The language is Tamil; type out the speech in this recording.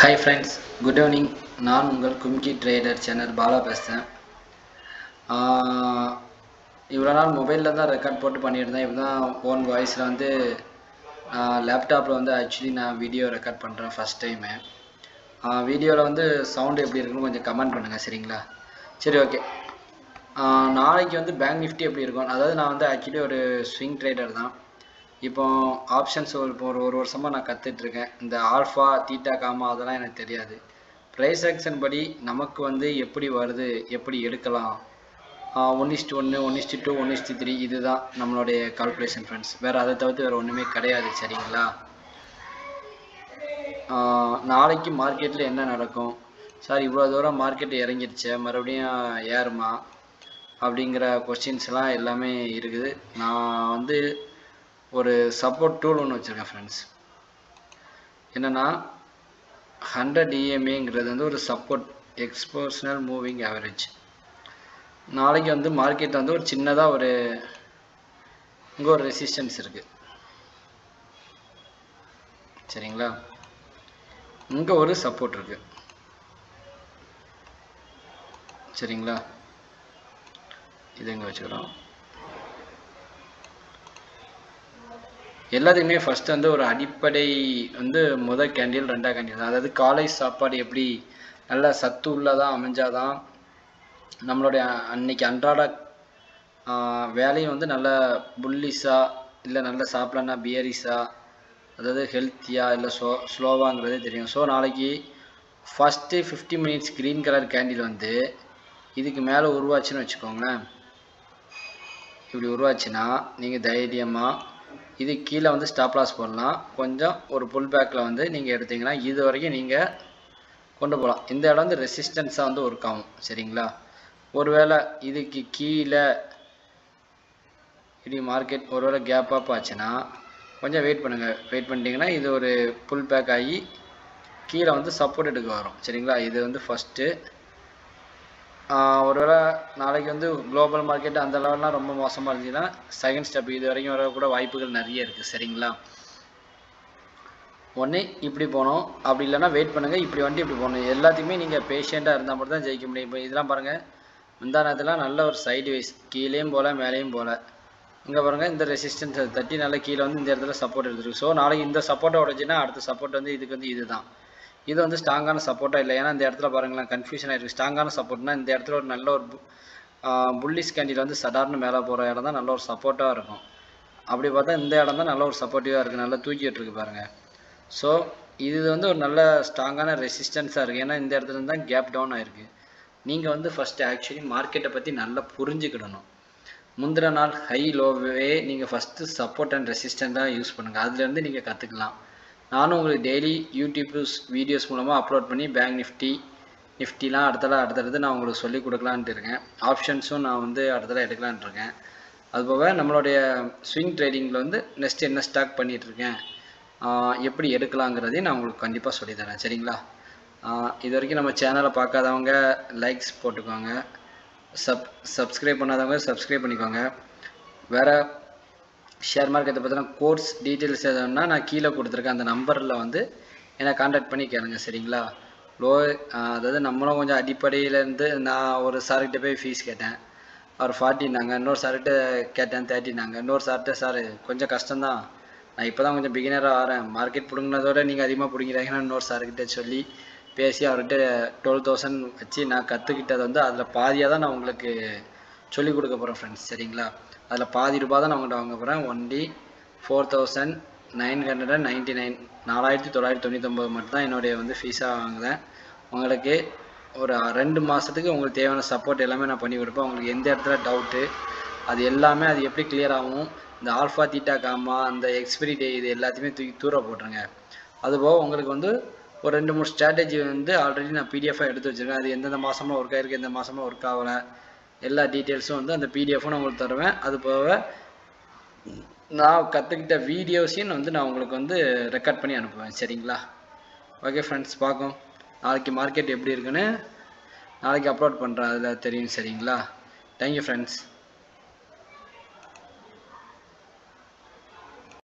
ஹாய் ஃப்ரெண்ட்ஸ் குட் ஈவினிங் நான் உங்கள் கும்கி ட்ரேடர் சேனல் பாலா பேசுகிறேன் இவ்வளோ நாள் மொபைலில் தான் ரெக்கார்ட் போட்டு பண்ணியிருந்தேன் இப்போ தான் ஓன் வாய்ஸில் வந்து லேப்டாப்பில் வந்து ஆக்சுவலி நான் வீடியோ ரெக்கார்ட் பண்ணுறேன் ஃபஸ்ட் டைமு வீடியோவில் வந்து சவுண்டு எப்படி இருக்குன்னு கொஞ்சம் கமெண்ட் பண்ணுங்கள் சரிங்களா சரி ஓகே நாளைக்கு வந்து பேங்க் நிஃப்டி எப்படி இருக்கும் அதாவது நான் வந்து ஆக்சுவலி ஒரு ஸ்விங் ட்ரேடர் தான் இப்போ ஆப்ஷன்ஸ் ஒரு இப்போ ஒரு ஒரு வருஷமாக நான் கற்றுட்ருக்கேன் இந்த ஆல்ஃபா தீட்டா காமா அதெல்லாம் எனக்கு தெரியாது ப்ரைஸ் ஆக்ஷன் படி நமக்கு வந்து எப்படி வருது எப்படி எடுக்கலாம் ஒன் இஸ்ட்டு ஒன்று one is to two one is to three இதுதான் நம்மளுடைய கால்குலேஷன் ஃப்ரெண்ட்ஸ் வேறு அதை தவிர்த்து வேறு ஒன்றுமே கிடையாது சரிங்களா நாளைக்கு மார்க்கெட்டில் என்ன நடக்கும் சார் இவ்வளோ தூரம் மார்க்கெட் இறங்கிருச்சு மறுபடியும் ஏறுமா அப்படிங்கிற கொஸ்டின்ஸ்லாம் எல்லாமே இருக்குது நான் வந்து ஒரு சப்போர்ட் டூல் ஒன்று வச்சுருக்கேன் ஃப்ரெண்ட்ஸ் என்னென்னா ஹண்ட்ரட் இஎம்ஏங்கிறது வந்து ஒரு சப்போர்ட் எக்ஸ்போஷனல் மூவிங் ஆவரேஜ் நாளைக்கு வந்து மார்க்கெட் வந்து ஒரு சின்னதாக ஒரு இங்கே ஒரு ரெசிஸ்டன்ஸ் இருக்குது சரிங்களா இங்கே ஒரு சப்போர்ட் இருக்குது சரிங்களா இது இங்கே வச்சுக்கிறோம் எல்லாத்துக்குமே ஃபஸ்ட் வந்து ஒரு அடிப்படை வந்து முதல் கேண்டில் ரெண்டாவது கேண்டில் தான் அதாவது காலை சாப்பாடு எப்படி நல்ல சத்து உள்ளதாக அமைஞ்சாதான் நம்மளுடைய அன்னைக்கு அன்றாட வேலையும் வந்து நல்ல புல்லிஸாக இல்லை நல்ல சாப்பிடலன்னா பியரிஸாக அதாவது ஹெல்த்தியாக இல்லை ஸ்லோ ஸ்லோவாங்கிறதே தெரியும் ஸோ நாளைக்கு first fifty minutes green colour candle வந்து இதுக்கு மேலே உருவாச்சுன்னு வச்சுக்கோங்களேன் இப்படி உருவாச்சுன்னா நீங்கள் தைரியமாக இது கீழே வந்து ஸ்டாப் லாஸ் போடலாம் கொஞ்சம் ஒரு புல் பேக்கில் வந்து நீங்கள் எடுத்தீங்கன்னா இது வரைக்கும் நீங்கள் கொண்டு போகலாம் இந்த இடம் வந்து ரெசிஸ்டன்ஸாக வந்து ஒர்க் ஆகும் சரிங்களா ஒருவேளை இதுக்கு கீழே இப்படி மார்க்கெட் ஒருவேளை கேப் அப் ஆச்சுன்னா கொஞ்சம் வெயிட் பண்ணுங்கள் வெயிட் பண்ணிட்டீங்கன்னா இது ஒரு புல் பேக் ஆகி கீழே வந்து சப்போர்ட் எடுக்க வரும் சரிங்களா இது வந்து ஃபஸ்ட்டு ஒருவேளை நாளைக்கு வந்து குளோபல் மார்க்கெட் அந்த லெவல்லாம் ரொம்ப மோசமாக இருந்துச்சுன்னா செகண்ட் ஸ்டெப் இது வரைக்கும் வர கூட வாய்ப்புகள் நிறைய இருக்குது சரிங்களா ஒன்று இப்படி போகணும் அப்படி இல்லைன்னா வெயிட் பண்ணுங்கள் இப்படி வந்துட்டு இப்படி போகணும் எல்லாத்தையுமே நீங்கள் பேஷண்ட்டாக இருந்தால் மட்டும் தான் ஜெயிக்க முடியும் இப்போ இதெல்லாம் பாருங்கள் முந்தா நேரத்தில் நல்ல ஒரு சைடு வைஸ் கீழேயும் போகல மேலேயும் போகல இங்கே பாருங்கள் இந்த ரெசிஸ்டன்ஸை தட்டி நல்லா கீழே வந்து இந்த இடத்துல சப்போர்ட் எடுத்துருக்கு ஸோ நாளைக்கு இந்த சப்போர்ட்டை உடச்சுன்னா அடுத்த சப்போர்ட் வந்து இதுக்கு வந்து இதுதான் இது வந்து ஸ்ட்ராங்கான சப்போர்ட்டாக இல்லை ஏன்னா இந்த இடத்துல பாருங்களேன் கன்ஃபியூஷன் ஆயிருக்கு ஸ்ட்ராங்கான சப்போர்ட்னா இந்த இடத்துல ஒரு நல்ல ஒரு புல்லிஸ் கேண்டில் வந்து சடார்னு மேலே போகிற இடம் தான் நல்ல ஒரு சப்போர்ட்டாக இருக்கும் அப்படி பார்த்தா இந்த இடம் தான் நல்ல ஒரு சப்போர்ட்டிவாக இருக்குது நல்லா தூக்கிட்டு இருக்கு பாருங்கள் ஸோ இது வந்து ஒரு நல்ல ஸ்ட்ராங்கான ரெசிஸ்டன்ஸாக இருக்குது ஏன்னா இந்த இடத்துல தான் கேப் டவுன் ஆயிருக்கு நீங்கள் வந்து ஃபஸ்ட்டு ஆக்சுவலி மார்க்கெட்டை பற்றி நல்லா புரிஞ்சுக்கிடணும் முந்தின நாள் ஹை லோவே நீங்கள் ஃபஸ்ட்டு சப்போர்ட் அண்ட் ரெசிஸ்டண்ட்டாக யூஸ் பண்ணுங்கள் அதுலேருந்து நீங்கள் கற்றுக்கலாம் நானும் உங்களுக்கு டெய்லி யூடியூப்ஸ் வீடியோஸ் மூலமாக அப்லோட் பண்ணி பேங்க் நிஃப்டி நிஃப்டிலாம் அடுத்தல அடுத்தடுத்து நான் உங்களுக்கு சொல்லி கொடுக்கலான்ட்டு இருக்கேன் ஆப்ஷன்ஸும் நான் வந்து அடுத்தல எடுக்கலான்ட்டு இருக்கேன் அதுபோக நம்மளுடைய ஸ்விங் ட்ரேடிங்கில் வந்து நெக்ஸ்ட் என்ன ஸ்டாக் பண்ணிகிட்ருக்கேன் எப்படி எடுக்கலாங்கிறதையும் நான் உங்களுக்கு கண்டிப்பாக சொல்லித்தரேன் சரிங்களா இது வரைக்கும் நம்ம சேனலை பார்க்காதவங்க லைக்ஸ் போட்டுக்கோங்க சப் சப்ஸ்கிரைப் பண்ணாதவங்க சப்ஸ்கிரைப் பண்ணிக்கோங்க வேறு ஷேர் மார்க்கெட்டை பற்றின கோர்ஸ் டீட்டெயில்ஸ் எதுனா நான் கீழே கொடுத்துருக்கேன் அந்த நம்பரில் வந்து என்னை காண்டாக்ட் பண்ணி கேளுங்க சரிங்களா லோ அதாவது நம்மளும் கொஞ்சம் அடிப்படையிலேருந்து நான் ஒரு சார்கிட்ட போய் ஃபீஸ் கேட்டேன் அவர் ஃபார்ட்டினாங்க இன்னொரு சார்கிட்ட கேட்டேன் தேர்ட்டினாங்க இன்னொரு சார்கிட்ட சார் கொஞ்சம் கஷ்டம்தான் நான் இப்போ தான் கொஞ்சம் பிகினராக வரேன் மார்க்கெட் பிடுங்கினதோட நீங்கள் அதிகமாக பிடிங்கிறாங்கன்னு இன்னொரு சார்கிட்ட சொல்லி பேசி அவர்கிட்ட டுவெல் தௌசண்ட் வச்சு நான் கற்றுக்கிட்டதை வந்து அதில் பாதியாக தான் நான் உங்களுக்கு சொல்லிக் கொடுக்க போகிறேன் ஃப்ரெண்ட்ஸ் சரிங்களா அதில் பாதி ரூபா தான் நான் உங்கள்கிட்ட வாங்க போகிறேன் only four thousand nine hundred and ninety nine நாலாயிரத்தி தொள்ளாயிரத்தி தொண்ணூத்தொம்பது மட்டும் தான் என்னுடைய வந்து ஃபீஸாக வாங்குறேன் உங்களுக்கு ஒரு ரெண்டு மாதத்துக்கு உங்களுக்கு தேவையான சப்போர்ட் எல்லாமே நான் பண்ணி கொடுப்பேன் உங்களுக்கு எந்த இடத்துல டவுட்டு அது எல்லாமே அது எப்படி கிளியர் ஆகும் இந்த ஆல்ஃபா தீட்டா காமா அந்த எக்ஸ்பிரி டே இது எல்லாத்தையுமே தூக்கி தூர போட்டுருங்க அதுபோக உங்களுக்கு வந்து ஒரு ரெண்டு மூணு ஸ்ட்ராட்டஜி வந்து ஆல்ரெடி நான் பிடிஎஃபாக எடுத்து வச்சுருக்கேன் அது எந்தெந்த மாதமாக ஒர்க் ஆகிருக்கு எந்த மாதமாக ஒர்க் ஆகலை எல்லா டீட்டெயில்ஸும் வந்து அந்த பிடிஎஃப்பும் நான் உங்களுக்கு தருவேன் அது போக நான் கற்றுக்கிட்ட வீடியோஸையும் வந்து நான் உங்களுக்கு வந்து ரெக்கார்ட் பண்ணி அனுப்புவேன் சரிங்களா ஓகே ஃப்ரெண்ட்ஸ் பார்க்கும் நாளைக்கு மார்க்கெட் எப்படி இருக்குன்னு நாளைக்கு அப்லோட் பண்ணுறேன் அதில் தெரியும் சரிங்களா தேங்க்யூ ஃப்ரெண்ட்ஸ்